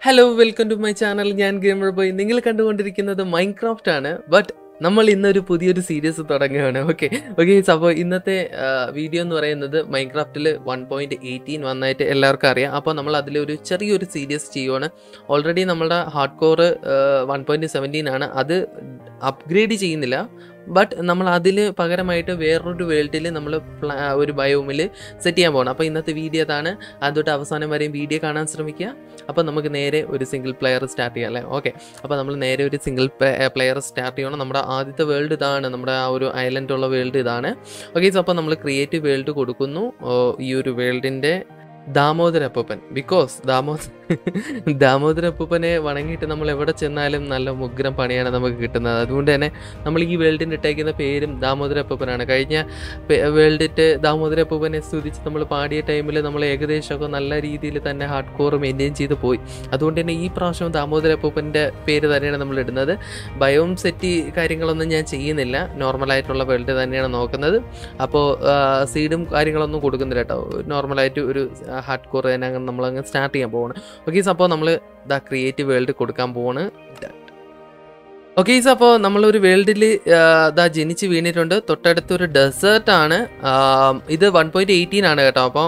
hello welcome to my channel ഞാൻ gamer boy നിങ്ങൾ കണ്ടുകൊണ്ടിരിക്കുന്നത് മൈൻക്രാഫ്റ്റ് ആണ് ബട്ട് നമ്മൾ ഇന്നൊരു പുതിയൊരു സീരീസ് തുടങ്ങുകയാണ് ഓക്കെ ഓക്കെ അപ്പോൾ ഇന്നത്തെ വീഡിയോ എന്ന് പറയുന്നത് മൈൻക്രാഫ്റ്റിൽ വൺ പോയിൻറ്റ് എയ്റ്റീൻ വന്നായിട്ട് എല്ലാവർക്കും അറിയാം അപ്പോൾ നമ്മൾ അതിലൊരു ചെറിയൊരു സീരീസ് ചെയ്യുവാണ് ഓൾറെഡി നമ്മുടെ hardcore one point seventeen ആണ് അത് അപ്ഗ്രേഡ് ചെയ്യുന്നില്ല ബട്ട് നമ്മൾ അതിൽ പകരമായിട്ട് വേറൊരു വേൾഡിൽ നമ്മൾ ഒരു ബയോമിൽ സെറ്റ് ചെയ്യാൻ പോകണം അപ്പോൾ ഇന്നത്തെ വീഡിയോ അതാണ് അതുതൊട്ട് അവസാനം വരെയും വീഡിയോ കാണാൻ ശ്രമിക്കുക അപ്പോൾ നമുക്ക് നേരെ ഒരു സിംഗിൾ പ്ലെയർ സ്റ്റാർട്ട് ചെയ്യാം അല്ലേ ഓക്കെ അപ്പോൾ നമ്മൾ നേരെ ഒരു സിംഗിൾ പ്ലെയർ സ്റ്റാർട്ട് ചെയ്യണം നമ്മുടെ ആദ്യത്തെ വേൾഡ് ഇതാണ് നമ്മുടെ ആ ഒരു ഐലൻഡ് ഉള്ള വേൾഡ് ഇതാണ് ഓക്കെ സോ അപ്പോൾ നമ്മൾ ക്രിയേറ്റീവ് വേൾഡ് കൊടുക്കുന്നു ഓ, ഈ ഒരു വേൾഡിൻ്റെ ദാമോദര അപ്പൂപ്പൻ ബിക്കോസ് ദാമോ ദാമോദര അപ്പൂപ്പനെ വണങ്ങിയിട്ട് നമ്മൾ എവിടെ ചെന്നാലും നല്ല മുഗ്രം പണിയാണ് നമുക്ക് കിട്ടുന്നത് അതുകൊണ്ട് തന്നെ നമ്മൾ ഈ വേൾഡിന് ഇട്ടേക്കുന്ന പേരും ദാമോദര അപ്പൂപ്പനാണ് കഴിഞ്ഞ വേൾഡിറ്റ് ദാമോദര അപ്പൂപ്പനെ സ്തുതിച്ച് നമ്മൾ പാടിയ ടൈമിൽ നമ്മൾ ഏകദേശമൊക്കെ നല്ല രീതിയിൽ തന്നെ ഹാർഡ് കോർ മെയിൻറ്റെയിൻ ചെയ്ത് പോയി അതുകൊണ്ട് തന്നെ ഈ പ്രാവശ്യം ദാമോദര അപ്പൂപ്പൻ്റെ പേര് തന്നെയാണ് നമ്മൾ ഇടുന്നത് ബയോം സെറ്റ് കാര്യങ്ങളൊന്നും ഞാൻ ചെയ്യുന്നില്ല നോർമലായിട്ടുള്ള വേൾഡ് തന്നെയാണ് നോക്കുന്നത് അപ്പോൾ സീഡും കാര്യങ്ങളൊന്നും കൊടുക്കുന്നില്ല കേട്ടോ നോർമലായിട്ട് ഒരു ഹാർഡ് കോർ തന്നെ അങ്ങ് നമ്മളങ്ങ് സ്റ്റാർട്ട് ചെയ്യാൻ പോവാണ് ഓക്കെ അപ്പോൾ നമ്മൾ ദ ക്രിയേറ്റീവ് വേൾഡ് കൊടുക്കാൻ പോവാണ് ഓക്കെ അപ്പോൾ നമ്മളൊരു വേൾഡിൽ ദാ ജനിച്ച് വീണിട്ടുണ്ട് തൊട്ടടുത്തൊരു ഡെസേർട്ടാണ് ഇത് വൺ പോയിൻറ്റ് എയ്റ്റീൻ ആണ് കേട്ടോ അപ്പോൾ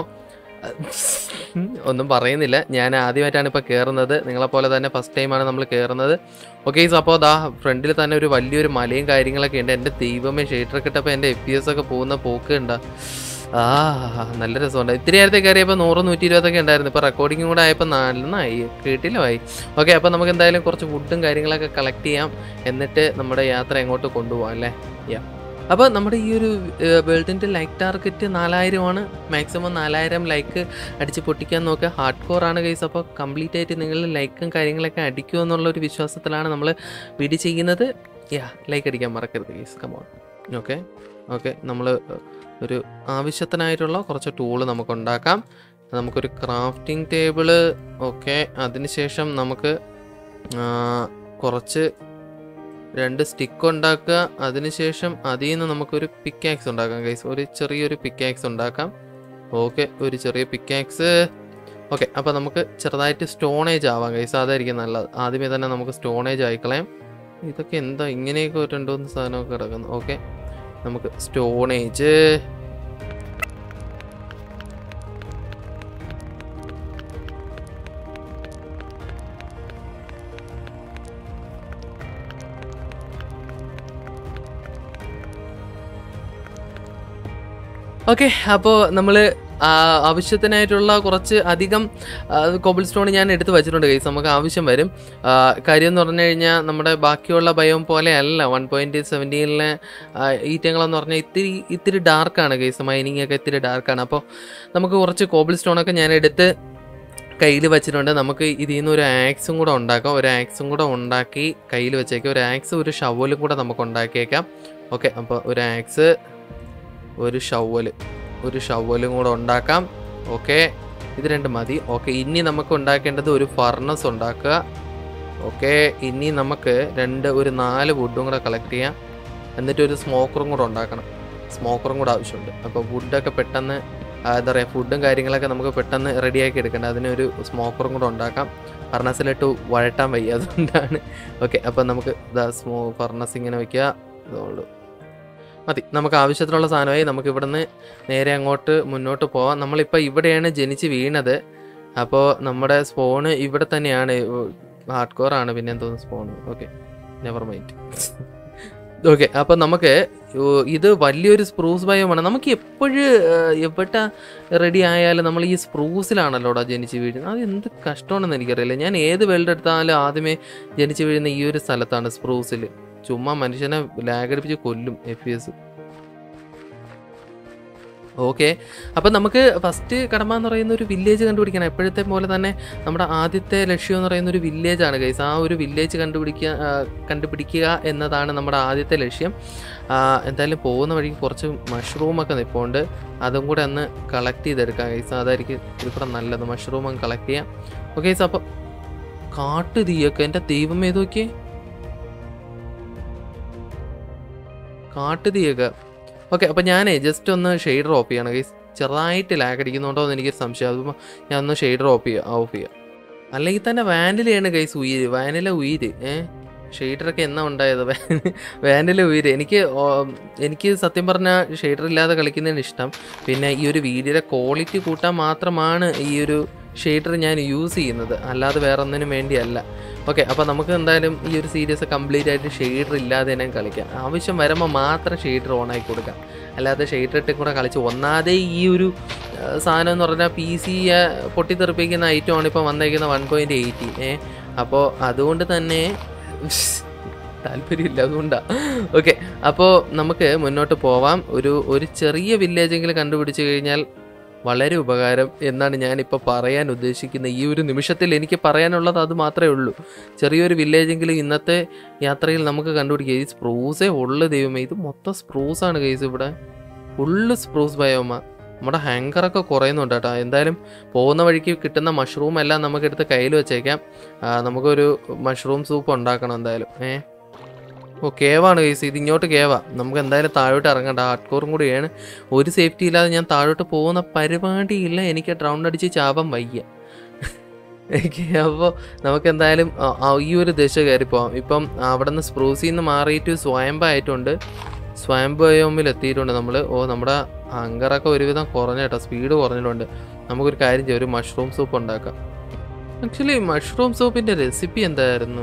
ഒന്നും പറയുന്നില്ല ഞാൻ ആദ്യമായിട്ടാണ് ഇപ്പോൾ കയറുന്നത് നിങ്ങളെപ്പോലെ തന്നെ ഫസ്റ്റ് ടൈമാണ് നമ്മൾ കയറുന്നത് ഓക്കെ അപ്പോൾ ദാ ഫ്രണ്ടിൽ തന്നെ ഒരു വലിയൊരു മലയും കാര്യങ്ങളൊക്കെ ഉണ്ട് എൻ്റെ ദൈവമേ ഷെയ്റ്ററൊക്കെ ഇട്ടപ്പോൾ എൻ്റെ എഫ് പി എസ് ഒക്കെ പോകുന്ന പോക്ക് ഉണ്ടാ ആ നല്ല രസമുണ്ട് ഇത്തിരി നേരത്തെ കയറിയപ്പോൾ നൂറ് നൂറ്റി ഇരുപതൊക്കെ ഉണ്ടായിരുന്നു ഇപ്പോൾ റെക്കോർഡിങ്ങും കൂടെ ആയപ്പോൾ നന്നായി കേട്ടില്ലമായി ഓക്കെ അപ്പോൾ നമുക്ക് എന്തായാലും കുറച്ച് ഫുഡും കാര്യങ്ങളൊക്കെ കളക്ട് ചെയ്യാം എന്നിട്ട് നമ്മുടെ യാത്ര എങ്ങോട്ട് കൊണ്ടുപോകാം അല്ലേ യാ അപ്പോൾ നമ്മുടെ ഈ ഒരു വേൾഡിൻ്റെ ലൈക്ക് ടാർഗറ്റ് നാലായിരമാണ് മാക്സിമം നാലായിരം ലൈക്ക് അടിച്ച് പൊട്ടിക്കാൻ നോക്കുക ഹാർഡ് കോർ ആണ് കേസ് അപ്പോൾ കംപ്ലീറ്റ് ആയിട്ട് നിങ്ങൾ ലൈക്കും കാര്യങ്ങളൊക്കെ അടിക്കുമോ എന്നുള്ള ഒരു വിശ്വാസത്തിലാണ് നമ്മൾ വീഡിയോ ചെയ്യുന്നത് യാ ലൈക്ക് അടിക്കാൻ മറക്കരുത് കേസ് കമോൺ ഓക്കെ ഓക്കെ നമ്മൾ ഒരു ആവശ്യത്തിനായിട്ടുള്ള കുറച്ച് ടൂള് നമുക്ക് ഉണ്ടാക്കാം നമുക്കൊരു ക്രാഫ്റ്റിംഗ് ടേബിള് ഓക്കെ അതിനുശേഷം നമുക്ക് ആ, കുറച്ച് രണ്ട് സ്റ്റിക്ക് ഉണ്ടാക്കുക അതിനുശേഷം അതിൽ നിന്ന് നമുക്കൊരു പിക്കാക്സ് ഉണ്ടാക്കാം ഗൈസ് ഒരു ചെറിയൊരു പിക്കാക്സ് ഉണ്ടാക്കാം ഓക്കെ ഒരു ചെറിയ പിക്കാക്സ് ഓക്കെ അപ്പോൾ നമുക്ക് ചെറുതായിട്ട് സ്റ്റോണേജ് ആവാം ഗൈസ് അതായിരിക്കും നല്ലത് ആദ്യമേ തന്നെ നമുക്ക് സ്റ്റോണേജ് ആയിക്കളയാം ഇതൊക്കെ എന്താ ഇങ്ങനെയൊക്കെ ഒരു രണ്ട് മൂന്ന് സാധനമൊക്കെ കിടക്കുന്നു ഓക്കെ നമുക്ക് സ്റ്റോണേജ് ഓക്കെ അപ്പോൾ നമ്മൾ ആവശ്യത്തിനായിട്ടുള്ള കുറച്ച് അധികം കോബിൾ സ്റ്റോൺ ഞാൻ എടുത്ത് വെച്ചിട്ടുണ്ട് കൈസ് നമുക്ക് ആവശ്യം വരും ആ, കാര്യം എന്ന് പറഞ്ഞു കഴിഞ്ഞാൽ നമ്മുടെ ബാക്കിയുള്ള ബയോം പോലെ അല്ല വൺ പോയിൻറ്റ് സെവൻറ്റീനിലെ ഈറ്റങ്ങളെന്ന് പറഞ്ഞാൽ ഇത്തിരി ഇത്തിരി ഡാർക്കാണ് കേസ് മൈനിങ് ഒക്കെ ഇത്തിരി ഡാർക്കാണ് അപ്പോൾ നമുക്ക് കുറച്ച് കോബിൾ സ്റ്റോണൊക്കെ ഞാൻ എടുത്ത് കയ്യിൽ വെച്ചിട്ടുണ്ട് നമുക്ക് ഇതിൽ നിന്ന് ഒരു ആക്സും കൂടെ ഉണ്ടാക്കാം ഒരു ആക്സും കൂടെ ഉണ്ടാക്കി കയ്യിൽ വെച്ചേക്കാം ഒരു ആക്സ് ഒരു ഷവലും കൂടെ നമുക്ക് ഉണ്ടാക്കിയേക്കാം ഓക്കെ അപ്പോൾ ഒരു ആക്സ് ഒരു ഷവല് ഒരു ഷവലും കൂടെ ഉണ്ടാക്കാം ഓക്കെ ഇത് രണ്ട് മതി ഓക്കെ ഇനി നമുക്ക് ഉണ്ടാക്കേണ്ടത് ഒരു ഫർണസ് ഉണ്ടാക്കുക ഓക്കെ ഇനി നമുക്ക് രണ്ട് ഒരു നാല് വുഡും കൂടെ കളക്ട് ചെയ്യാം എന്നിട്ട് ഒരു സ്മോക്കറും കൂടെ ഉണ്ടാക്കണം സ്മോക്കറും കൂടെ ആവശ്യമുണ്ട് അപ്പോൾ വുഡൊക്കെ പെട്ടെന്ന് ആ, എന്താ പറയുക ഫുഡും കാര്യങ്ങളൊക്കെ നമുക്ക് പെട്ടെന്ന് റെഡിയാക്കി എടുക്കേണ്ട അതിനൊരു സ്മോക്കറും കൂടെ ഉണ്ടാക്കാം ഫർണസിലിട്ട് വഴട്ടാൻ വയ്യ അതുകൊണ്ടാണ് ഓക്കെ അപ്പം നമുക്ക് ഇതാ സ്മോ ഫർണസ് ഇങ്ങനെ വയ്ക്കുക ഇതുള്ളൂ മതി നമുക്ക് ആവശ്യത്തിനുള്ള സാധനമായി നമുക്ക് ഇവിടുന്ന് നേരെ അങ്ങോട്ട് മുന്നോട്ട് പോവാം നമ്മളിപ്പോൾ ഇവിടെയാണ് ജനിച്ച് വീണത് അപ്പോൾ നമ്മുടെ സ്പോണ് ഇവിടെ തന്നെയാണ് ഹാർഡ് കോർ ആണ് പിന്നെ എന്തോന്ന് spawn okay never mind okay അപ്പം നമുക്ക് ഓ, ഇത് വലിയൊരു സ്പ്രൂസ് ബയോമാണ് നമുക്ക് എപ്പോഴും എവിടെ റെഡി ആയാലും നമ്മൾ ഈ സ്പ്രൂസിലാണല്ലോടാ ജനിച്ച് വീഴുന്നത് അത് എന്ത് കഷ്ടമാണെന്ന് എനിക്കറിയില്ല ഞാൻ ഏത് വേൾഡ് എടുത്താലും ആദ്യമേ ജനിച്ച് വീഴുന്ന ഈ ഒരു സ്ഥലത്താണ് സ്പ്രൂസിൽ ചുമ്മാ മനുഷ്യനെ ലാഗടിപ്പിച്ച് കൊല്ലും എഫ് പി എസ് ഓക്കെ അപ്പം നമുക്ക് ഫസ്റ്റ് കടമ എന്ന് പറയുന്ന ഒരു വില്ലേജ് കണ്ടുപിടിക്കണം എപ്പോഴത്തെ പോലെ തന്നെ നമ്മുടെ ആദ്യത്തെ ലക്ഷ്യം എന്ന് പറയുന്ന ഒരു വില്ലേജാണ് ഗൈസ് ആ ഒരു വില്ലേജ് കണ്ടുപിടിക്കുക ആ, കണ്ടുപിടിക്കുക എന്നതാണ് നമ്മുടെ ആദ്യത്തെ ലക്ഷ്യം ആ, എന്തായാലും പോകുന്ന വഴിക്ക് കുറച്ച് മഷ്റൂമൊക്കെ നിൽപ്പുണ്ട് അതും കൂടെ ഒന്ന് കളക്ട് ചെയ്തെടുക്കാം ഗൈസ് അതായിരിക്കും ഇത് കൂടെ നല്ലത് മഷ്റൂം അങ്ങ് കളക്ട് ചെയ്യാം ഓക്കെ ഗൈസ് അപ്പം കാട്ടു തീയൊക്കെ എൻ്റെ ദൈവം ഏത് നോക്കിയേ കാട്ടു തീയൊക്കെ ഓക്കെ അപ്പം ഞാനേ ജസ്റ്റ് ഒന്ന് ഷെയ്ഡർ ഓഫ് ചെയ്യണം ഗൈസ് ചെറുതായിട്ട് ലാഗ് അടിക്കുന്നുണ്ടോ എന്ന് എനിക്കൊരു സംശയം അതുമ്പോൾ ഞാൻ ഒന്ന് ഷെയ്ഡർ ഓഫ് ചെയ്യാം ഓഫ് ചെയ്യാം അല്ലെങ്കിൽ തന്നെ വാനിലയാണ് കൈസ് ഉയിര് വാനില ഉയിര് ഏ ഷെയ്ഡറൊക്കെ എന്നാ ഉണ്ടായത് വാനില ഉയിര് എനിക്ക് ഓ- എനിക്ക് സത്യം പറഞ്ഞാൽ ഷെയ്ഡർ ഇല്ലാതെ കളിക്കുന്നതിന് ഇഷ്ടം പിന്നെ ഈ ഒരു വീഡിയോയുടെ ക്വാളിറ്റി കൂട്ടാൻ മാത്രമാണ് ഈ ഒരു ഷെയ്ഡർ ഞാൻ യൂസ് ചെയ്യുന്നത് അല്ലാതെ വേറെ ഒന്നിനും വേണ്ടിയല്ല ഓക്കെ അപ്പോൾ നമുക്ക് എന്തായാലും ഈ ഒരു സീരീസ് കംപ്ലീറ്റ് ആയിട്ട് ഷെയ്ഡർ ഇല്ലാതെ തന്നെ കളിക്കാം ആവശ്യം വരുമ്പോൾ മാത്രം ഷെയ്ഡർ ഓൺ ആക്കി കൊടുക്കാം അല്ലാതെ ഷെയ്ഡർ ഇട്ടും കൂടെ കളിച്ച് ഒന്നാതെ ഈ ഒരു ആ, സാധനം എന്ന് പറഞ്ഞാൽ പി സി പൊട്ടിത്തെറിപ്പിക്കുന്ന ഐറ്റമാണ് ഇപ്പോൾ വന്നേക്കുന്ന വൺ പോയിൻറ്റ് എയ്റ്റി ഏ അപ്പോൾ അതുകൊണ്ട് തന്നെ താല്പര്യമില്ല അതുകൊണ്ടാണ് ഓക്കെ അപ്പോൾ നമുക്ക് മുന്നോട്ട് പോവാം ഒരു ഒരു ചെറിയ വില്ലേജെങ്കിലും കണ്ടുപിടിച്ച് കഴിഞ്ഞാൽ വളരെ ഉപകാരം എന്നാണ് ഞാനിപ്പോൾ പറയാൻ ഉദ്ദേശിക്കുന്ന ഈ ഒരു നിമിഷത്തിൽ എനിക്ക് പറയാനുള്ളത് അത് മാത്രമേ ഉള്ളൂ ചെറിയൊരു വില്ലേജെങ്കിലും ഇന്നത്തെ യാത്രയിൽ നമുക്ക് കണ്ടുപിടിക്കുക ഈ സ്പ്രൂസേ ഉള്ളു ദൈവമേ ഇത് മൊത്തം സ്പ്രൂസാണ് കേസ് ഇവിടെ ഫുള്ള് സ്പ്രൂസ് ബയോമ നമ്മുടെ ഹാങ്കറൊക്കെ കുറയുന്നുണ്ട് കേട്ടോ എന്തായാലും പോകുന്ന വഴിക്ക് കിട്ടുന്ന മഷ്റൂം എല്ലാം നമുക്കെടുത്ത് കയ്യിൽ വെച്ചേക്കാം ആ, നമുക്കൊരു മഷ്റൂം സൂപ്പ് ഉണ്ടാക്കണം എന്തായാലും ഏ ഓ കേവാണ് കേസ് ഇത് ഇങ്ങോട്ട് കേവാ നമുക്ക് എന്തായാലും താഴോട്ട് ഇറങ്ങണ്ട ഹാർഡ് കോറും കൂടിയാണ് ഒരു സേഫ്റ്റി ഇല്ലാതെ ഞാൻ താഴോട്ട് പോകുന്ന പരിപാടിയില്ല എനിക്ക് റൗണ്ട് അടിച്ച് ചാപം വയ്യ അപ്പോൾ നമുക്ക് എന്തായാലും ആ, ആ, ഈ ഒരു ദിശ കയറി പോവാം ഇപ്പം അവിടെ നിന്ന് സ്പ്രൂസിൽ നിന്ന് മാറിയിട്ട് സ്വയംബ ആയിട്ടുണ്ട് സ്വയംഭയോമിൽ എത്തിയിട്ടുണ്ട് നമ്മൾ ഓ നമ്മുടെ അങ്കറൊക്കെ ഒരുവിധം കുറഞ്ഞ കേട്ടോ സ്പീഡ് കുറഞ്ഞിട്ടുണ്ട് നമുക്കൊരു കാര്യം ചെയ്യാം ഒരു മഷ്റൂം സൂപ്പ് ഉണ്ടാക്കാം ആക്ച്വലി മഷ്റൂം സൂപ്പിൻ്റെ റെസിപ്പി എന്തായിരുന്നു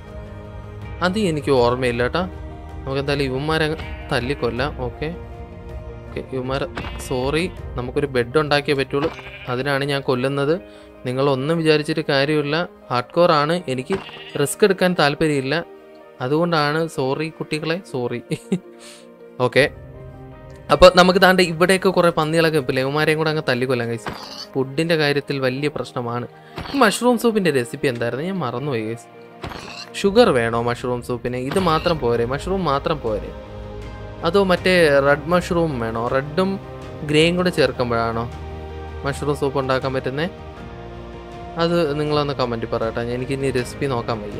അത് എനിക്ക് ഓർമ്മയില്ല കേട്ടാ നമുക്ക് എന്തായാലും ഇവന്മാരെ അങ്ങ് തല്ലിക്കൊല്ലാം ഓക്കെ ഓക്കെ ഇവന്മാർ സോറി നമുക്കൊരു ബെഡ് ഉണ്ടാക്കിയേ പറ്റുള്ളൂ അതിനാണ് ഞാൻ കൊല്ലുന്നത് നിങ്ങളൊന്നും വിചാരിച്ചിട്ട് കാര്യമില്ല ഹാർഡ് കോർ ആണ് എനിക്ക് റിസ്ക് എടുക്കാൻ താല്പര്യമില്ല അതുകൊണ്ടാണ് സോറി കുട്ടികളെ സോറി ഓക്കെ അപ്പോൾ നമുക്ക് താണ്ട് ഇവിടെയൊക്കെ കുറേ പന്നികളൊക്കെ ഇപ്പില്ലേ ഇവന്മാരെയും കൂടെ അങ്ങ് തല്ലിക്കൊല്ലാൻ കഴിച്ചു ഫുഡിൻ്റെ കാര്യത്തിൽ വലിയ പ്രശ്നമാണ് ഈ മഷ്റൂം സൂപ്പിൻ്റെ റെസിപ്പി എന്തായിരുന്നു ഞാൻ മറന്നുപോയി ഗൈസ് ഷുഗർ വേണോ മഷ്റൂം സൂപ്പിന് ഇത് മാത്രം പോരെ മഷ്റൂം മാത്രം പോരെ അതോ മറ്റേ റെഡ് മഷ്റൂം വേണോ റെഡും ഗ്രേയും കൂടെ ചേർക്കുമ്പോഴാണോ മഷ്റൂം സൂപ്പ് ഉണ്ടാക്കാൻ പറ്റുന്നേ അത് നിങ്ങളൊന്ന് കമൻറ്റ് പറയട്ടെ എനിക്ക് ഇനി റെസിപ്പി നോക്കാൻ വയ്യ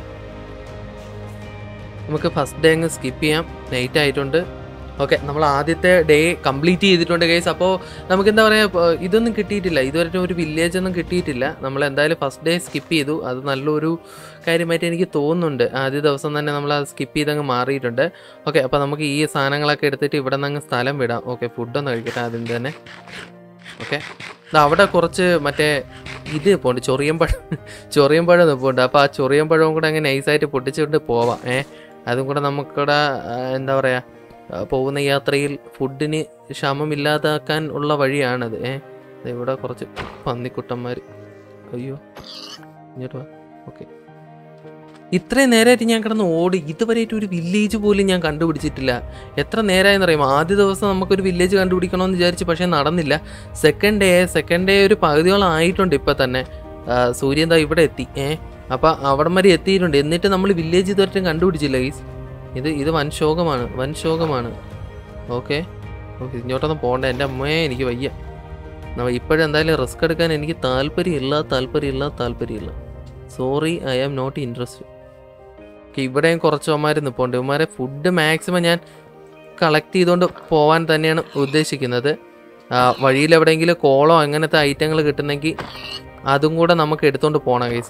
നമുക്ക് ഫസ്റ്റ് ഡേ അങ്ങ് സ്കിപ്പ് ചെയ്യാം നൈറ്റ് ആയിട്ടുണ്ട് ഓക്കെ നമ്മൾ ആദ്യത്തെ ഡേ കംപ്ലീറ്റ് ചെയ്തിട്ടുണ്ട് കേസ് അപ്പോൾ നമുക്ക് എന്താ പറയുക ഇതൊന്നും കിട്ടിയിട്ടില്ല ഇതുവരെ ഒരു വില്ലേജ് ഒന്നും കിട്ടിയിട്ടില്ല നമ്മൾ എന്തായാലും ഫസ്റ്റ് ഡേ സ്കിപ്പ് ചെയ്തു അത് നല്ലൊരു കാര്യമായിട്ട് എനിക്ക് തോന്നുന്നുണ്ട് ആദ്യ ദിവസം തന്നെ നമ്മൾ അത് സ്കിപ്പ് ചെയ്തങ്ങ് മാറിയിട്ടുണ്ട് ഓക്കെ അപ്പോൾ നമുക്ക് ഈ സാധനങ്ങളൊക്കെ എടുത്തിട്ട് ഇവിടെ നിന്ന് അങ്ങ് സ്ഥലം വിടാം ഓക്കെ ഫുഡൊന്ന് കഴിക്കട്ടെ ആദ്യം തന്നെ ഓക്കെ അവിടെ കുറച്ച് മറ്റേ ഇത് പോണ്ട് ചൊറിയമ്പഴം ചൊറിയമ്പഴം നിൽപ്പുണ്ട് അപ്പോൾ ആ ചൊറിയമ്പഴവും കൂടെ അങ്ങ് നൈസായിട്ട് പൊട്ടിച്ചുകൊണ്ട് പോവാം ഏ അതും കൂടെ നമുക്കിവിടെ ആ, എന്താ പറയുക ആ, പോകുന്ന യാത്രയിൽ ഫുഡിന് ക്ഷമമില്ലാതാക്കാൻ ഉള്ള വഴിയാണത് ഏ ദേ ഇവിടെ കുറച്ച് പന്നിക്കുട്ടന്മാർ അയ്യോ ഇങ്ങോട്ട് വാ ഓക്കെ ഇത്രയും നേരമായിട്ട് ഞാൻ കിടന്ന് ഓടി ഇതുവരെയായിട്ട് ഒരു വില്ലേജ് പോലും ഞാൻ കണ്ടുപിടിച്ചിട്ടില്ല എത്ര നേരമായെന്ന് അറിയാമോ ആദ്യ ദിവസം നമുക്കൊരു വില്ലേജ് കണ്ടുപിടിക്കണമെന്ന് വിചാരിച്ച് പക്ഷേ നടന്നില്ല സെക്കൻഡ് ഡേ സെക്കൻഡ് ഡേ ഒരു പകുതിയോളം ആയിട്ടുണ്ട് ഇപ്പം തന്നെ ആ, സൂര്യൻ ദാ ഇവിടെ എത്തി ഏ അപ്പം അവിടം വരെ എത്തിയിട്ടുണ്ട് എന്നിട്ട് നമ്മൾ വില്ലേജ് ഇതുവരെയും കണ്ടുപിടിച്ചില്ല ഗൈസ് ഇത് ഇത് വൻ ശോകമാണ് വൻ ശോകമാണ് ഓക്കെ ഓക്കെ ഇങ്ങോട്ടൊന്നും പോകണ്ട എൻ്റെ അമ്മയെ എനിക്ക് വയ്യ ഇപ്പോഴെന്തായാലും റിസ്ക് എടുക്കാൻ എനിക്ക് താല്പര്യമില്ല താല്പര്യമില്ല താല്പര്യമില്ല sorry I am not interest okay ഇവിടെയും കുറച്ച് അവന്മാർ നിൽപ്പുണ്ട് ഇവന്മാരെ ഫുഡ് മാക്സിമം ഞാൻ കളക്ട് ചെയ്തുകൊണ്ട് പോകാൻ തന്നെയാണ് ഉദ്ദേശിക്കുന്നത് ആ, വഴിയിൽ എവിടെയെങ്കിലും കോളോ അങ്ങനത്തെ ഐറ്റങ്ങൾ കിട്ടുന്നെങ്കിൽ അതും കൂടെ നമുക്ക് എടുത്തുകൊണ്ട് പോകണം ഗൈസ്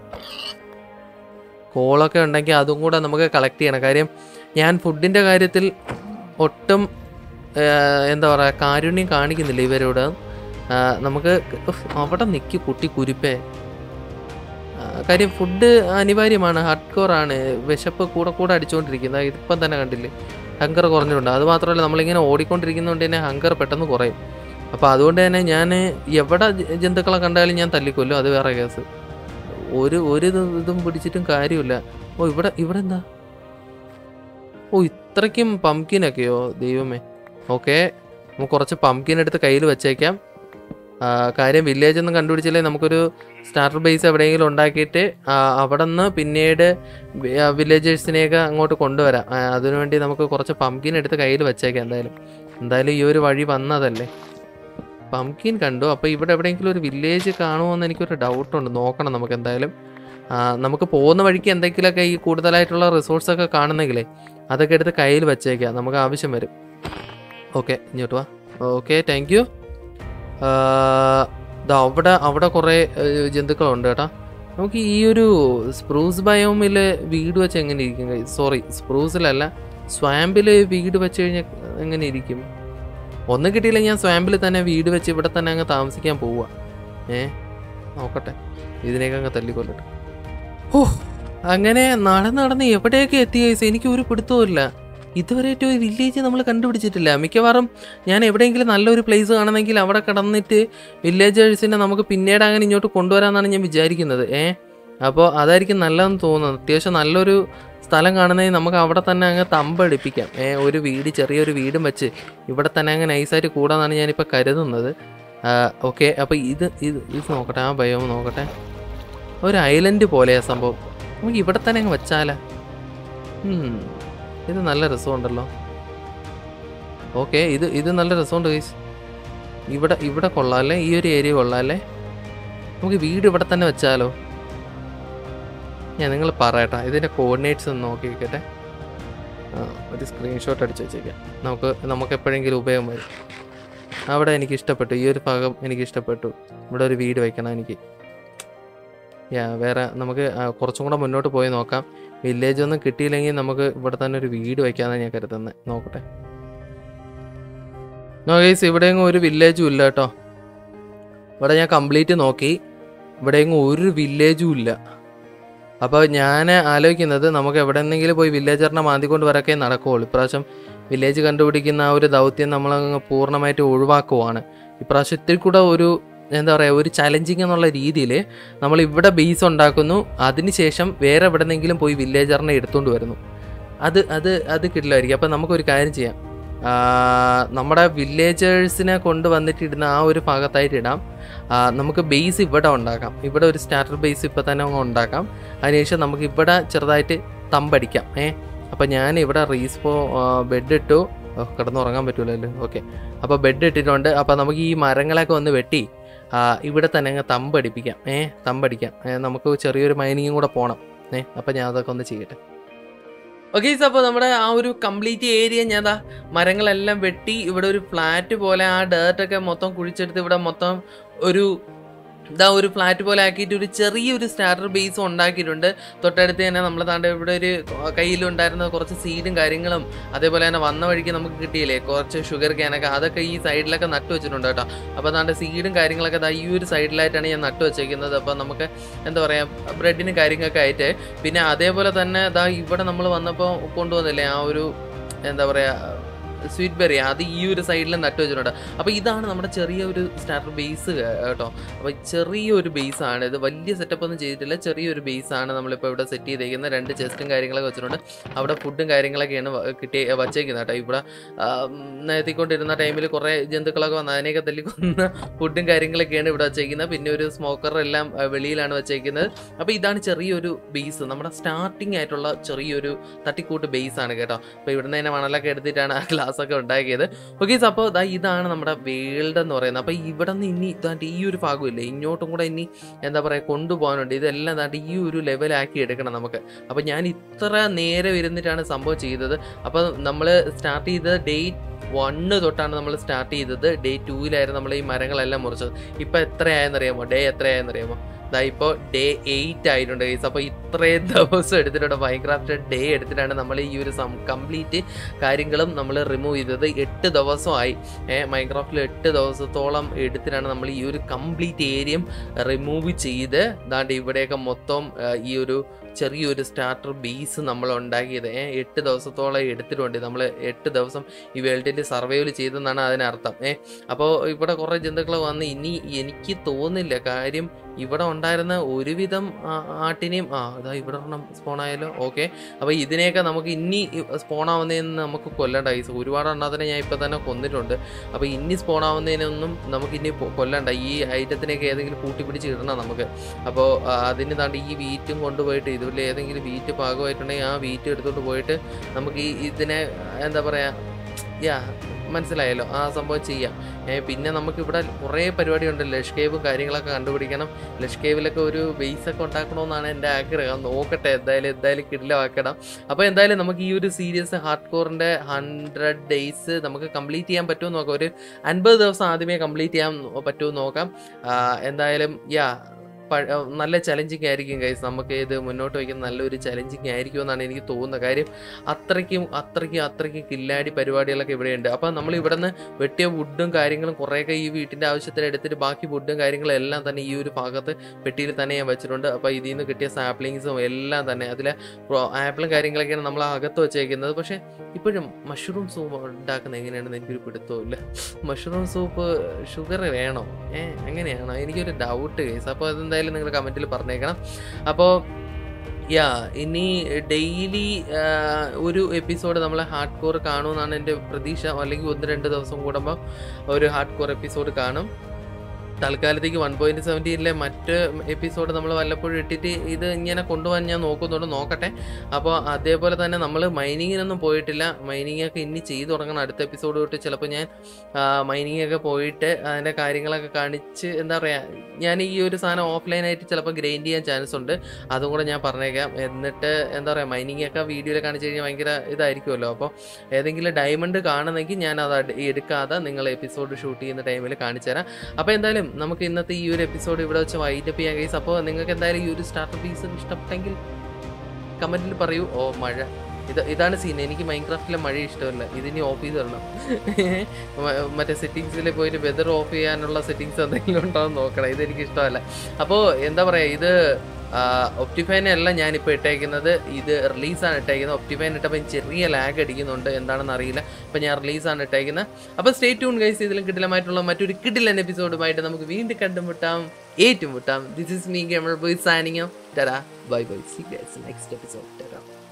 കോളൊക്കെ ഉണ്ടെങ്കിൽ അതും കൂടെ നമുക്ക് കളക്ട് ചെയ്യണം കാര്യം ഞാൻ ഫുഡിൻ്റെ കാര്യത്തിൽ ഒട്ടും ആ, എന്താ പറയുക കാരുണ്യം കാണിക്കുന്നില്ല ഇവരോട് ആ, നമുക്ക് ഉഫ്, അവിടെ നിൽക്കി കുട്ടി കുരിപ്പേ ആ, കാര്യം ഫുഡ് അനിവാര്യമാണ് ഹാർഡ് കോർ ആണ് വിശപ്പ് കൂടെ കൂടെ അടിച്ചുകൊണ്ടിരിക്കുന്നത് ഇതിപ്പം തന്നെ കണ്ടില്ലേ ഹങ്കർ കുറഞ്ഞിട്ടുണ്ട് അത് മാത്രമല്ല നമ്മളിങ്ങനെ ഓടിക്കൊണ്ടിരിക്കുന്നതുകൊണ്ട് തന്നെ ഹങ്കർ പെട്ടെന്ന് കുറയും അപ്പോൾ അതുകൊണ്ട് തന്നെ ഞാൻ എവിടെ ജ- ജന്തുക്കളെ കണ്ടാലും ഞാൻ തല്ലിക്കൊല്ലും അത് വേറെ കേസ് ഒരു ഒരു ഇത് ഇതും പിടിച്ചിട്ടും കാര്യമില്ല ഓ ഇവിടെ ഇവിടെ എന്താ ഓ ഇത്രയ്ക്കും പംകിനൊക്കെയോ ദൈവമേ ഓക്കെ നമുക്ക് കുറച്ച് പംകിൻ എടുത്ത് കയ്യിൽ വെച്ചേക്കാം ആ, കാര്യം വില്ലേജ് ഒന്നും കണ്ടുപിടിച്ചില്ലേ നമുക്കൊരു സ്റ്റാർട്ടർ ബേസ് എവിടെയെങ്കിലും ഉണ്ടാക്കിയിട്ട് ആ, അവിടെ നിന്ന് പിന്നീട് വില്ലേജേഴ്സിനെയൊക്കെ അങ്ങോട്ട് കൊണ്ടുവരാം ആ, അതിനുവേണ്ടി നമുക്ക് കുറച്ച് പംകിൻ എടുത്ത് കയ്യിൽ വെച്ചേക്കാം എന്തായാലും എന്തായാലും ഈ ഒരു വഴി വന്നതല്ലേ പംകിൻ കണ്ടു അപ്പോൾ ഇവിടെ എവിടെയെങ്കിലും ഒരു വില്ലേജ് കാണുമോ എന്ന് എനിക്കൊരു ഡൗട്ടുണ്ട് നോക്കണം നമുക്ക് എന്തായാലും ആ, നമുക്ക് പോകുന്ന വഴിക്ക് എന്തെങ്കിലുമൊക്കെ ഈ കൂടുതലായിട്ടുള്ള റിസോഴ്സൊക്കെ കാണുന്നെങ്കിലേ അതൊക്കെ എടുത്ത് കയ്യിൽ വെച്ചേക്കാം നമുക്ക് ആവശ്യം വരും ഓക്കെ ഇങ്ങോട്ട് വാ ഓക്കെ താങ്ക് യു അവിടെ അവിടെ കുറേ ഏഹ്, ജന്തുക്കളുണ്ട് കേട്ടോ നമുക്ക് ഈ ഒരു സ്പ്രൂസ് ബയോമിൽ വീട് വെച്ച് എങ്ങനെ ഇരിക്കും സോറി സ്പ്രൂസിലല്ല സ്വാമ്പിൽ വീട് വെച്ച് കഴിഞ്ഞാൽ എങ്ങനെ ഇരിക്കും ഒന്നും കിട്ടിയില്ല ഞാൻ സ്വാമ്പിൽ തന്നെ വീട് വെച്ച് ഇവിടെ തന്നെ അങ്ങ് താമസിക്കാൻ പോവുക ഏ നോക്കട്ടെ ഇതിനേക്ക് അങ്ങ് തല്ലിക്കൊല്ലട്ടെ ഓ അങ്ങനെ നടന്ന് നടന്ന് എവിടെയൊക്കെ എത്തി ഗൈസ് എനിക്ക് ഒരു പിടുത്തവുമില്ല ഇതുവരെയായിട്ട് ഒരു വില്ലേജ് നമ്മൾ കണ്ടുപിടിച്ചിട്ടില്ല മിക്കവാറും ഞാൻ എവിടെയെങ്കിലും നല്ലൊരു പ്ലേസ് കാണുന്നെങ്കിൽ അവിടെ കിടന്നിട്ട് വില്ലേജേഴ്സിനെ നമുക്ക് പിന്നീട് അങ്ങനെ ഇങ്ങോട്ട് കൊണ്ടുവരാമെന്നാണ് ഞാൻ വിചാരിക്കുന്നത് ഏ അപ്പോൾ അതായിരിക്കും നല്ലതെന്ന് തോന്നുന്നത് അത്യാവശ്യം നല്ലൊരു സ്ഥലം കാണുന്നതിന് നമുക്ക് അവിടെ തന്നെ അങ്ങ് തമ്പടിപ്പിക്കാം ഏ ഒരു വീട് ചെറിയൊരു വീടും വെച്ച് ഇവിടെ തന്നെ അങ്ങ് നൈസായിട്ട് കൂടാന്നാണ് ഞാനിപ്പോൾ കരുതുന്നത് ഓക്കെ അപ്പോൾ ഇത് ഇത് ഇത് നോക്കട്ടെ ആ ബയോ നോക്കട്ടെ ഒരു ഐലൻഡ് പോലെയാ സംഭവം നമുക്ക് ഇവിടെ തന്നെ അങ്ങ് വെച്ചാലാ ഉം, ഇത് നല്ല രസമുണ്ടല്ലോ ഓക്കെ ഇത് ഇത് നല്ല രസമുണ്ട് ഗൈസ് ഇവിടെ ഇവിടെ കൊള്ളാമല്ലേ ഈ ഒരു ഏരിയ കൊള്ളാമല്ലേ നമുക്ക് വീട് ഇവിടെ തന്നെ വെച്ചാലോ ഞാൻ നിങ്ങൾ പറയട്ടെ ഇതിൻ്റെ കോർഡിനേറ്റ്സ് ഒന്ന് നോക്കി വെക്കട്ടെ ആ, ഒരു സ്ക്രീൻഷോട്ട് അടിച്ച് വെച്ചേക്കാം നമുക്ക് നമുക്ക് എപ്പോഴെങ്കിലും ഉപയോഗം വരും അവിടെ എനിക്ക് ഇഷ്ടപ്പെട്ടു ഈ ഒരു ഭാഗം എനിക്ക് ഇഷ്ടപ്പെട്ടു ഇവിടെ ഒരു വീട് വെക്കണം എനിക്ക് യാ വേറെ നമുക്ക് ആ, കുറച്ചും കൂടെ മുന്നോട്ട് പോയി നോക്കാം വില്ലേജ് ഒന്നും കിട്ടിയില്ലെങ്കിൽ നമുക്ക് ഇവിടെ തന്നെ ഒരു വീട് വയ്ക്കാന്നാണ് ഞാൻ കരുതുന്നത് നോക്കട്ടെ നോ ഗൈസ് ഇവിടെയെങ്ങും ഒരു വില്ലേജും ഇല്ല കേട്ടോ ഇവിടെ ഞാൻ കംപ്ലീറ്റ് നോക്കി ഇവിടെയെങ്ങും ഒരു വില്ലേജും ഇല്ല അപ്പോൾ ഞാൻ ആലോചിക്കുന്നത് നമുക്ക് എവിടെ നിന്നെങ്കിലും പോയി വില്ലേജറിനെ മാന്തിക്കൊണ്ട് വരക്കെ നടക്കുകയുള്ളൂ ഇപ്രാവശ്യം വില്ലേജ് കണ്ടുപിടിക്കുന്ന ആ ഒരു ദൗത്യം നമ്മൾ പൂർണ്ണമായിട്ട് ഒഴിവാക്കുവാണ് ഇപ്രാവശ്യം ഇത്തിരി കൂടെ ഒരു എന്താ പറയുക ഒരു ചലഞ്ചിങ് എന്നുള്ള രീതിയിൽ നമ്മൾ ഇവിടെ ബേസ് ഉണ്ടാക്കുന്നു അതിനുശേഷം വേറെ എവിടെന്നെങ്കിലും പോയി വില്ലേജറിനെ എടുത്തുകൊണ്ട് വരുന്നു അത് അത് അത് കിട്ടില്ലായിരിക്കും അപ്പം നമുക്കൊരു കാര്യം ചെയ്യാം ആ, നമ്മുടെ വില്ലേജേഴ്സിനെ കൊണ്ടുവന്നിട്ട് ഇടുന്ന ആ ഒരു ഭാഗത്തായിട്ട് ഇടാം ആ, നമുക്ക് ബേസ് ഇവിടെ ഉണ്ടാക്കാം ഇവിടെ ഒരു സ്റ്റാർട്ടർ ബേസ് ഇപ്പം തന്നെ അങ്ങ് ഉണ്ടാക്കാം അതിനുശേഷം നമുക്ക് ഇവിടെ ചെറുതായിട്ട് തമ്പടിക്കാം ഏ അപ്പം ഞാൻ ഇവിടെ റീസ്പോ ബെഡ് ഇട്ടു ഓ, കിടന്നുറങ്ങാൻ പറ്റൂലല്ലോ ഓക്കെ അപ്പോൾ ബെഡ് ഇട്ടിട്ടുണ്ട് അപ്പോൾ നമുക്ക് ഈ മരങ്ങളൊക്കെ ഒന്ന് വെട്ടി ആ, ഇവിടെ തന്നെ അങ്ങ് തമ്പടിപ്പിക്കാം ഏ തമ്പടിക്കാം ഏ, നമുക്ക് ചെറിയൊരു മൈനിങ്ങും കൂടെ പോകണം ഏ അപ്പം ഞാൻ അതൊക്കെ ഒന്ന് ചെയ്യട്ടെ ഓക്കെ അപ്പോൾ നമ്മുടെ ആ ഒരു കംപ്ലീറ്റ് ഏരിയ ഞാൻ ദാ മരങ്ങളെല്ലാം വെട്ടി ഇവിടെ ഒരു ഫ്ലാറ്റ് പോലെ ആ ഡേർട്ടൊക്കെ മൊത്തം കുഴിച്ചെടുത്ത് ഇവിടെ മൊത്തം ഒരു ഇതാ ഒരു ഫ്ലാറ്റ് പോലെ ആക്കിയിട്ട് ഒരു ചെറിയൊരു സ്റ്റാർട്ടർ ബേസ് ഉണ്ടാക്കിയിട്ടുണ്ട് തൊട്ടടുത്ത് തന്നെ നമ്മൾ താണ്ട് ഇവിടെ ഒരു കയ്യിലുണ്ടായിരുന്ന കുറച്ച് സീഡും കാര്യങ്ങളും അതേപോലെ തന്നെ വന്ന വഴിക്ക് നമുക്ക് കിട്ടിയില്ലേ കുറച്ച് ഷുഗർ ക്യാനൊക്കെ അതൊക്കെ ഈ സൈഡിലൊക്കെ നട്ടു വെച്ചിട്ടുണ്ട് കേട്ടോ അപ്പോൾ താണ്ട് സീഡും കാര്യങ്ങളൊക്കെ ദാ ഈ ഒരു സൈഡിലായിട്ടാണ് ഞാൻ നട്ടു വെച്ചേക്കുന്നത് അപ്പോൾ നമുക്ക് എന്താ പറയുക ബ്രെഡിനും കാര്യങ്ങളൊക്കെ ആയിട്ട് പിന്നെ അതേപോലെ തന്നെ ദാ ഇവിടെ നമ്മൾ വന്നപ്പോൾ കൊണ്ടുവന്നില്ലേ ആ ഒരു എന്താ പറയുക സ്വീറ്റ് ബെറി അത് ഈ ഒരു സൈഡിൽ നട്ടു വെച്ചിട്ടുണ്ട് അപ്പോൾ ഇതാണ് നമ്മുടെ ചെറിയ ഒരു സ്റ്റാർട്ടർ ബേസ് കേട്ടോ അപ്പോൾ ചെറിയൊരു ബേസ് ആണ് ഇത് വലിയ സെറ്റപ്പ് ഒന്നും ചെയ്തിട്ടില്ല ചെറിയൊരു ബേസ് ആണ് നമ്മളിപ്പോൾ ഇവിടെ സെറ്റ് ചെയ്തേക്കുന്നത് രണ്ട് ചെസ്റ്റും കാര്യങ്ങളൊക്കെ വെച്ചിട്ടുണ്ട് അവിടെ ഫുഡും കാര്യങ്ങളൊക്കെയാണ് വ- കിട്ടി വച്ചേക്കുന്നത് കേട്ടോ ഇവിടെ നിരത്തിക്കൊണ്ടിരുന്ന ടൈമിൽ കുറേ ജന്തുക്കളൊക്കെ വന്ന് അതിനെയൊക്കെ തല്ലിക്കൊന്ന ഫുഡും കാര്യങ്ങളൊക്കെയാണ് ഇവിടെ വച്ചേക്കുന്നത് പിന്നെ ഒരു സ്മോക്കർ എല്ലാം ആ, വെളിയിലാണ് വച്ചേക്കുന്നത് അപ്പോൾ ഇതാണ് ചെറിയൊരു ബേസ് നമ്മുടെ സ്റ്റാർട്ടിംഗ് ആയിട്ടുള്ള ചെറിയൊരു തട്ടിക്കൂട്ട് ബേസ് ആണ് കേട്ടോ അപ്പോൾ ഇവിടുന്ന് തന്നെ മണലൊക്കെ എടുത്തിട്ടാണ് ആ ഗ്ലാസ് ഒക്കെ ഉണ്ടാക്കിയത് ഓക്കെ അപ്പോൾ ദാ ഇതാണ് നമ്മുടെ വേൾഡ് എന്ന് പറയുന്നത് അപ്പോൾ ഇവിടെ നിന്ന് ഇനി ഇതാണ്ട് ഈ ഒരു ഭാഗമില്ലേ ഇങ്ങോട്ടും കൂടെ ഇനി എന്താ പറയുക കൊണ്ടുപോകാനുണ്ട് ഇതെല്ലാം ദാണ്ട് ഈ ഒരു ലെവലാക്കി എടുക്കണം നമുക്ക് അപ്പോൾ ഞാൻ ഇത്ര നേരെ ഇരുന്നിട്ടാണ് സംഭവം ചെയ്തത് അപ്പോൾ നമ്മൾ സ്റ്റാർട്ട് ചെയ്തത് ഡേ വണ്ണ് തൊട്ടാണ് നമ്മൾ സ്റ്റാർട്ട് ചെയ്തത് ഡേ ടൂവിലായിരുന്നു നമ്മൾ ഈ മരങ്ങളെല്ലാം മുറിച്ചത് ഇപ്പോൾ എത്രയായെന്നറിയാമോ ഡേ എത്രയായെന്നറിയാമോ ദാ ഇപ്പോൾ ഡേ എയ്റ്റ് ആയിട്ടുണ്ട് ഗൈസ് അപ്പോൾ ഇത്രയും ദിവസം എടുത്തിട്ടുണ്ട് മൈക്രാഫ്റ്റ് ഡേ എടുത്തിട്ടാണ് നമ്മൾ ഈ ഒരു കംപ്ലീറ്റ് കാര്യങ്ങളും നമ്മൾ റിമൂവ് ചെയ്തത് എട്ട് ദിവസമായി ഏഹ് മൈക്രാഫ്റ്റിൽ എട്ട് ദിവസത്തോളം എടുത്തിട്ടാണ് നമ്മൾ ഈ ഒരു കംപ്ലീറ്റ് ഏരിയയും റിമൂവ് ചെയ്ത് ദാണ്ട് ഇവിടെയൊക്കെ മൊത്തം ആ, ഈ ഒരു ചെറിയൊരു സ്റ്റാർട്ടർ ബേസ് നമ്മൾ ഉണ്ടാക്കിയത് ഏഹ് എട്ട് ദിവസത്തോളം എടുത്തിട്ടുണ്ട് നമ്മൾ എട്ട് ദിവസം ഈ വേൾഡിൽ സർവൈവൽ ചെയ്തെന്നാണ് അതിനർത്ഥം ഏഹ് അപ്പോൾ ഇവിടെ കുറേ ജന്തുക്കൾ വന്ന് ഇനി എനിക്ക് തോന്നില്ല കാര്യം ഇവിടെ ഉണ്ടായിരുന്ന ഒരുവിധം ആ- ആട്ടിനെയും ആ ഇതാ ഇവിടെ ഒരെണ്ണം സ്പോൺ ആയാലോ ഓക്കെ അപ്പോൾ ഇതിനെയൊക്കെ നമുക്ക് ഇനി സ്പോൺ ആവുന്നതിന് നമുക്ക് കൊല്ലണ്ട ഐസ് ഒരുപാട് എണ്ണത്തിനെ ഞാൻ ഇപ്പോൾ തന്നെ കൊന്നിട്ടുണ്ട് അപ്പോൾ ഇനി സ്പോൺ ആവുന്നതിനൊന്നും നമുക്ക് ഇനി പൊ- കൊല്ലണ്ട ഈ ഐറ്റത്തിനെയൊക്കെ ഏതെങ്കിലും കൂട്ടിപ്പിടിച്ച് ഇടണം നമുക്ക് അപ്പോൾ അതിന് താണ്ട് ഈ വീറ്റും കൊണ്ടുപോയിട്ട് ഇതിൽ ഏതെങ്കിലും വീറ്റ് പാകമായിട്ടുണ്ടെങ്കിൽ ആ വീറ്റ് എടുത്തോണ്ട് പോയിട്ട് നമുക്ക് ഈ ഇതിനെ എന്താ പറയുക യാ മനസ്സിലായല്ലോ ആ സംഭവം ചെയ്യാം ഏ, പിന്നെ നമുക്കിവിടെ കുറേ പരിപാടിയുണ്ട് ലഷ് കേവും കാര്യങ്ങളൊക്കെ കണ്ടുപിടിക്കണം ലഷ് കേവിലൊക്കെ ഒരു ബേസ് ഒക്കെ ഉണ്ടാക്കണമെന്നാണ് എൻ്റെ ആഗ്രഹം നോക്കട്ടെ എന്തായാലും എന്തായാലും കിടിലമാക്കണം അപ്പോൾ എന്തായാലും നമുക്ക് ഈ ഒരു സീരീസ് ഹാർഡ് കോറിൻ്റെ ഹൺഡ്രഡ് ഡേയ്സ് നമുക്ക് കംപ്ലീറ്റ് ചെയ്യാൻ പറ്റുമോ നോക്കാം ഒരു അൻപത് ദിവസം ആദ്യമേ കംപ്ലീറ്റ് ചെയ്യാൻ പറ്റുമോ നോക്കാം ആ, എന്തായാലും യാ പ- ആ, നല്ല ചലഞ്ചിങ് ആയിരിക്കും കൈസ് നമുക്ക് ഇത് മുന്നോട്ട് വയ്ക്കുന്ന നല്ലൊരു ചലഞ്ചിങ് ആയിരിക്കും എന്നാണ് എനിക്ക് തോന്നുന്നത് കാര്യം അത്രയ്ക്കും അത്രയ്ക്കും അത്രയ്ക്കും കില്ലാടി പരിപാടികളൊക്കെ ഇവിടെയുണ്ട് അപ്പം നമ്മൾ ഇവിടെ നിന്ന് വെട്ടിയ വുഡും കാര്യങ്ങളും കുറേയൊക്കെ ഈ വീട്ടിൻ്റെ ആവശ്യത്തിന് എടുത്തിട്ട് ബാക്കി വുഡും കാര്യങ്ങളും എല്ലാം തന്നെ ഈ ഒരു ഭാഗത്ത് പെട്ടിയിൽ തന്നെ ഞാൻ വെച്ചിട്ടുണ്ട് അപ്പോൾ ഇതിൽ നിന്ന് കിട്ടിയ സാപ്ലിങ്സും എല്ലാം തന്നെ അതിലെ ആപ്പിളും കാര്യങ്ങളൊക്കെയാണ് നമ്മൾ അകത്ത് വെച്ചേക്കുന്നത് പക്ഷേ ഇപ്പോഴും മഷ്റൂം സൂപ്പ് ഉണ്ടാക്കുന്നത് എങ്ങനെയാണെന്ന് എനിക്കൊരു പിടുത്തവും ഇല്ല മഷ്റൂം സൂപ്പ് ഷുഗർ വേണോ ഏ അങ്ങനെയാണോ എനിക്കൊരു ഡൗട്ട് കേസ് അപ്പോൾ അതെന്തായാലും നിങ്ങൾ കമൻറ്റിൽ പറഞ്ഞേക്കണം അപ്പോൾ യാ ഇനി ഡെയിലി ഒരു എപ്പിസോഡ് നമ്മൾ ഹാർഡ് കോർ കാണുമെന്നാണ് എൻ്റെ പ്രതീക്ഷ അല്ലെങ്കിൽ ഒന്ന് രണ്ട് ദിവസം കൂടുമ്പോൾ ഒരു ഹാർഡ് കോർ എപ്പിസോഡ് കാണും തൽക്കാലത്തേക്ക് വൺ പോയിന്റ് സെവൻറ്റീനിലെ മറ്റ് എപ്പിസോഡ് നമ്മൾ വല്ലപ്പോഴും ഇട്ടിട്ട് ഇത് ഇങ്ങനെ കൊണ്ടുപോകാൻ ഞാൻ നോക്കുന്നുണ്ട് നോക്കട്ടെ അപ്പോൾ അതേപോലെ തന്നെ നമ്മൾ മൈനിങ്ങിനൊന്നും പോയിട്ടില്ല മൈനിങ് ഒക്കെ ഇനി ചെയ്തു തുടങ്ങണം അടുത്ത എപ്പിസോഡ് തൊട്ട് ചിലപ്പോൾ ഞാൻ മൈനിങ് ഒക്കെ പോയിട്ട് അതിൻ്റെ കാര്യങ്ങളൊക്കെ കാണിച്ച് എന്താ പറയുക ഞാൻ ഈ ഒരു സാധനം ഓഫ്ലൈനായിട്ട് ചിലപ്പോൾ ഗ്രൈൻഡ് ചെയ്യാൻ ചാൻസ് ഉണ്ട് അതും കൂടെ ഞാൻ പറഞ്ഞേക്കാം എന്നിട്ട് എന്താ പറയുക മൈനിങ് ഒക്കെ വീഡിയോയിൽ കാണിച്ചു കഴിഞ്ഞാൽ ഭയങ്കര ഇതായിരിക്കുമല്ലോ അപ്പോൾ ഏതെങ്കിലും ഡയമണ്ട് കാണുന്നെങ്കിൽ ഞാൻ അത് അട് എടുക്കാതെ നിങ്ങൾ എപ്പിസോഡ് ഷൂട്ട് ചെയ്യുന്ന ടൈമിൽ കാണിച്ചു തരാം അപ്പോൾ എന്തായാലും നമുക്ക് ഇന്നത്തെ ഈ ഒരു എപ്പിസോഡ് ഇവിടെ വെച്ച് വൈൻഡപ്പ് ചെയ്യാൻ കേസ് അപ്പോൾ നിങ്ങൾക്ക് എന്തായാലും ഈ ഒരു സ്റ്റാർട്ടർ പീസ് ഇഷ്ടപ്പെട്ടെങ്കിൽ കമൻറ്റിൽ പറയൂ ഓ മഴ ഇത് ഇതാണ് സീൻ എനിക്ക് മൈൻക്രാഫ്റ്റിലെ മഴ ഇഷ്ടമല്ല ഇതിനി ഓഫ് ചെയ്ത് തരണം മ- മറ്റേ സെറ്റിങ്സിൽ പോയിട്ട് വെതർ ഓഫ് ചെയ്യാനുള്ള സെറ്റിങ്സ് എന്തെങ്കിലും ഉണ്ടോ എന്ന് നോക്കണം ഇതെനിക്ക് ഇഷ്ടമല്ല അപ്പോൾ എന്താ പറയുക ഇത് ഒപ്റ്റിഫൈനെ അല്ല ഞാനിപ്പോൾ ഇട്ടേക്കുന്നത് ഇത് റിലീസാണ് ഇട്ടേക്കുന്നത് ഒപ്റ്റിഫൈൻ ഇട്ടപ്പോൾ ചെറിയ ലാഗ് അടിക്കുന്നുണ്ട് എന്താണെന്ന് അറിയില്ല അപ്പോൾ ഞാൻ റിലീസാണ് ഇട്ടേക്കുന്നത് അപ്പോൾ സ്റ്റേ ട്യൂൺ ഗൈസ് ഇതിലും കിടിലമായിട്ടുള്ള മറ്റൊരു കിടിലൻ എപ്പിസോഡുമായിട്ട് നമുക്ക് വീണ്ടും കണ്ടുമുട്ടാം ഏറ്റുമുട്ടാം this is me gamer boy സാനിങ് ടാ bye bye see guys next episode ടാ